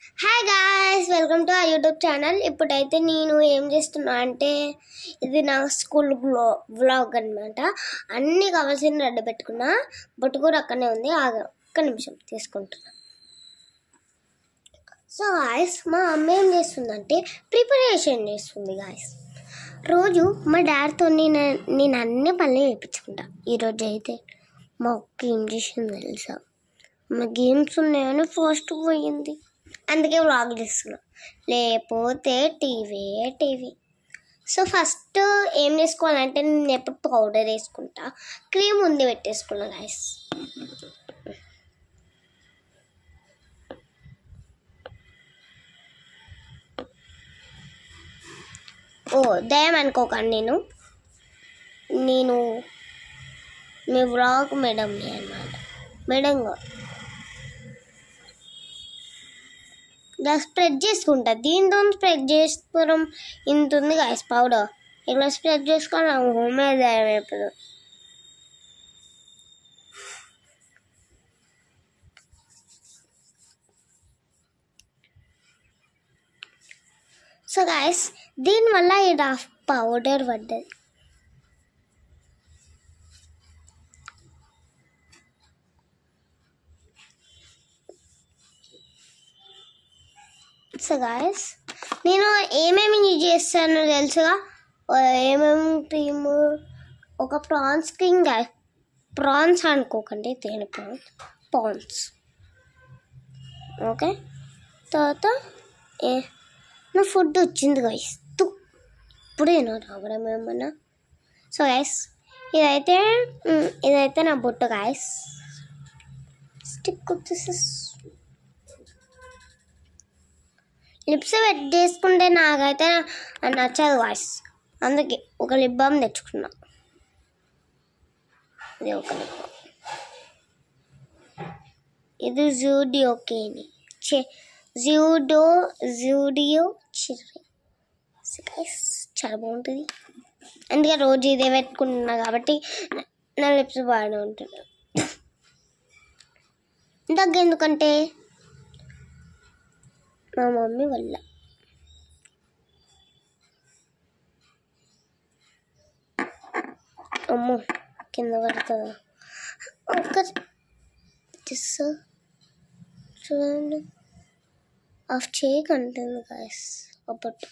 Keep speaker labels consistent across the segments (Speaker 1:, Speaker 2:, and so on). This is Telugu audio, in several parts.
Speaker 1: హాయ్ గాయ్స్ వెల్కమ్ టు ఆ యూట్యూబ్ ఛానల్ ఇప్పుడైతే నేను ఏం చేస్తున్నా అంటే ఇది నా స్కూల్ బ్లో వ్లాగ్ అనమాట అన్నీ కావాల్సిన రెడ్డి పెట్టుకున్నా బొట్టు కూడా అక్కడనే ఉంది ఆగ ఒక్క నిమిషం తీసుకుంటున్నా సో గాయస్ మా అమ్మ ఏం చేస్తుందంటే ప్రిపరేషన్ చేస్తుంది గాయస్ రోజు మా డాడీతో నేను నేను అన్ని పనులు చేయించుకుంటా ఈరోజు అయితే మా అక్క ఏం చేసింది తెలుసా మా గేమ్స్ ఉన్నాయని ఫస్ట్ పోయింది అందుకే వ్లాగ్ చేస్తున్నా లేకపోతే టీవీ టీవీ సో ఫస్ట్ ఏం చేసుకోవాలంటే నేను ఎప్పుడు పౌడర్ వేసుకుంటా క్రీమ్ ఉంది పెట్టేసుకున్నా గాయస్ ఓ దయం అనుకోకండి నేను నేను మీ వ్లాగ్ మేడంని అనమాట మేడం కాదు ఇలా స్ప్రెడ్ చేసుకుంటా దీంతో స్ప్రెడ్ చేసుకోవడం ఇంత ఉంది గాయస్ పౌడర్ ఇలా స్ప్రెడ్ చేసుకొని హోమ్ మేడ్ అయిపోతుంది సో గాయస్ దీనివల్ల ఇలా పౌడర్ పడ్డది సో గాయస్ నేను ఏమేమి యూజ్ చేస్తానో తెలుసుగా ఆ, ఏమేమి క్రీమ్ ఒక ప్రాన్స్ క్రీమ్ గాయ ప్రాన్స్ అనుకోకండి తేనె ప్రాన్స్ ప్రాన్స్ ఓకే తర్వాత ఏ నా ఫుడ్ వచ్చింది గాయస్ ఇప్పుడేనా రావడం ఏమన్నా సో గాయస్ ఇదైతే మ్, ఇదైతే నా బుట్ట గాయస్ స్టిక్ దిస్ లిప్స్ పెట్టేసుకుంటే నాకైతే నచ్చదు వాయిస్ అందుకే ఒక లిప్ బామ్ తెచ్చుకున్నా ఇది ఒక లిప్ బామ్ ఇది జూడియోకేని చే జూడో జూడియో చిర్రి గైస్ చాలా బాగుంటుంది అందుకే రోజు ఇదే పెట్టుకుంటున్నా కాబట్టి నా- నా లిప్స్ బాగానే ఉంటుంది దగ్గర ఎందుకంటే మా మమ్మీ వల్ల అమ్మో కింద పడుతుందా ఒక దిస్ చూడండి ఆఫ్ చేయకంటుంది గాయస్ అప్పటి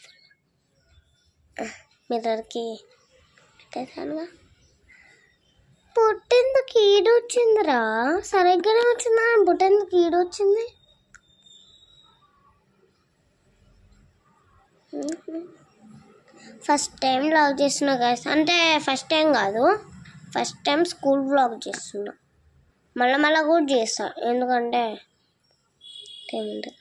Speaker 1: మిర్రర్కి పెట్టేసానుగా పుట్టెందుకు ఈడు వచ్చిందిరా సరిగ్గానే వచ్చిందా పుట్టెందుకు ఈడు వచ్చింది ఫస్ట్ టైం వ్లాగ్ చేస్తున్నా గాయస్ అంటే ఫస్ట్ టైం కాదు ఫస్ట్ టైం స్కూల్ వ్లాగ్ చేస్తున్నా మళ్ళీ మళ్ళీ కూడా చేస్తా ఎందుకంటే టైం ఉండదు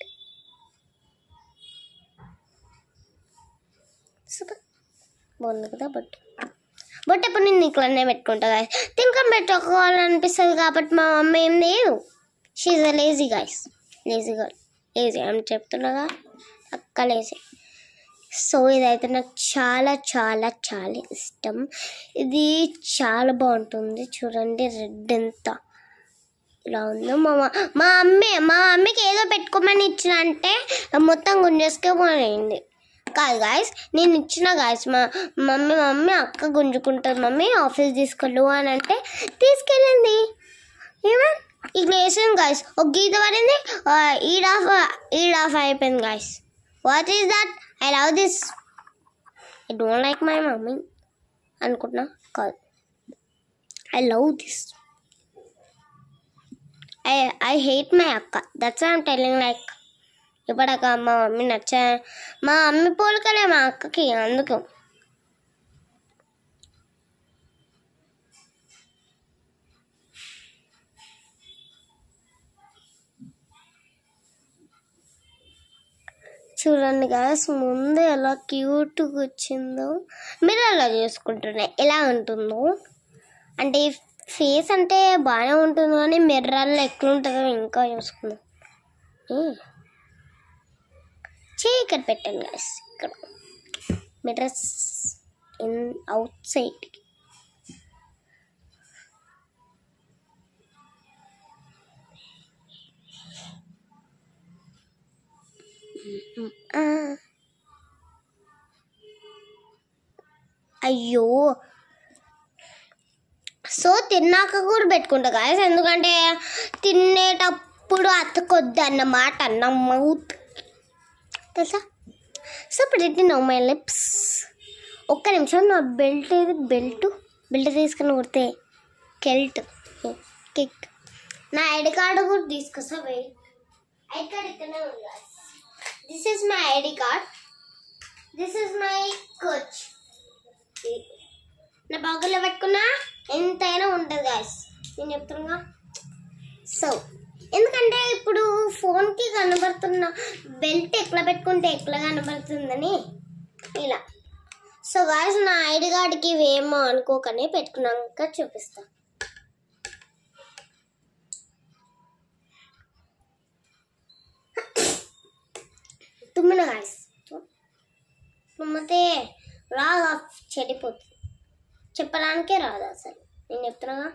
Speaker 1: సూపర్ బాగుంది కదా బట్ బట్ ఇప్పుడు నేను ఇక్కడనే పెట్టుకుంటా గాయస్ తినకం పెట్టుకోవాలనిపిస్తుంది కాబట్టి మా మమ్మీ ఏం లేదు she's a lazy guys lazy girl lazy అని చెప్తున్నాగా అక్క లేజీ సో ఇదైతే నాకు చాలా చాలా చాలా ఇష్టం ఇది చాలా బాగుంటుంది చూడండి రెడ్ ఎంత ఇలా ఉందో మా మా- మా అమ్మే మా మమ్మీకి ఏదో పెట్టుకోమని ఇచ్చిన అంటే మొత్తం గుంజేసుకే పోయింది కాదు గాయస్ నేను ఇచ్చిన గాయస్ మా మమ్మీ మమ్మీ అక్క గుంజుకుంటుంది మమ్మీ ఆఫీస్ తీసుకెళ్ళు అని అంటే తీసుకెళ్ళింది ఏమో ఇట్లా వేసింది గాయస్ ఒక గీత పడింది ఆ, ఈడ్ ఆఫ్ ఈడ్ ఆఫ్ అయిపోయింది guys what is that I love this I don't like my mummy అనుకుంటున్నా కాదు I love this I I hate my అక్క దట్స్ ఐమ్ టెలింగ్ లైక్ ఇప్పటిక మా మమ్మీ నచ్చ మా మమ్మీ పోలికలే మా అక్కకి అందుకు చూడండి గాయస్ ముందు ఎలా క్యూట్గా వచ్చిందో మీరు అలా చేసుకుంటున్నాయి ఎలా ఉంటుందో అంటే ఫేస్ అంటే బాగానే ఉంటుంది కానీ మిర్రర్లో ఎట్లుంటుందో ఇంకా చూసుకుందాం ఏ. చేయి ఇక్కడ పెట్టాను గాయస్ ఇక్కడ మిర్రర్స్ ఇన్ అవుట్ సైడ్ ఆ. అయ్యో సో తిన్నాక కూడా పెట్టుకుంటా గాయస్ ఎందుకంటే తినేటప్పుడు అతకొద్దు అన్నమాట నా మౌత్ తెలుసా సో ఇప్పుడు నో మై లిప్స్ ఒక్క నిమిషం నా బెల్ట్ ఏది బెల్ట్ బెల్ట్ తీసుకుని కొడితే కెల్ట్ కిక్ నా ఐడి కార్డు కూడా తీసుకొస్తా వెయిట్ ఐడి కార్డ్ ఇక్కడనే ఉంది this is my ID card this is my coach నా బాగుల్లో పెట్టుకున్నా ఎంతైనా ఉంటుంది గాయస్ నేను చెప్తున్నా సో ఎందుకంటే ఇప్పుడు ఫోన్కి కనబడుతున్న బెల్ట్ ఎట్లా పెట్టుకుంటే ఎట్లా కనబడుతుందని ఇలా సో గాయస్ నా ఐడి కార్డ్కి ఇవేమో అనుకోకనే పెట్టుకున్నాక చూపిస్తా తుమ్మిన గాయస్ తుమ్మితే రాగా చెడిపోతుంది చెప్పడానికే రాదు అసలు నేను చెప్తున్నాగా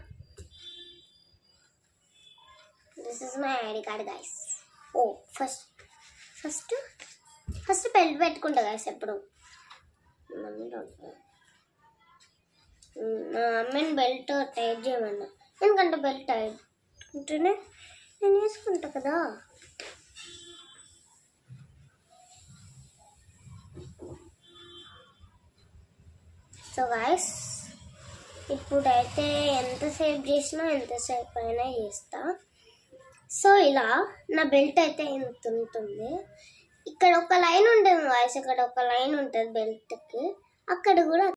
Speaker 1: this is my ID card guys oh first first first belt పెట్టుకుంటా గాయస్ ఎప్పుడు మమ్మీ don't know. మ్, మా అమ్మని బెల్ట్ టైట్ చేయమన్నా ఎందుకంటే బెల్ట్ టైట్ ఉంటేనే నేను వేసుకుంటా కదా సో గాయస్ ఇప్పుడైతే ఎంతసేపు చేసినా ఎంతసేపు అయినా చేస్తా సో ఇలా నా బెల్ట్ అయితే ఇంత ఉంటుంది ఇక్కడ ఒక లైన్ ఉంటుంది వాయిస్ ఇక్కడ ఒక లైన్ ఉంటుంది బెల్ట్కి అక్కడ కూడా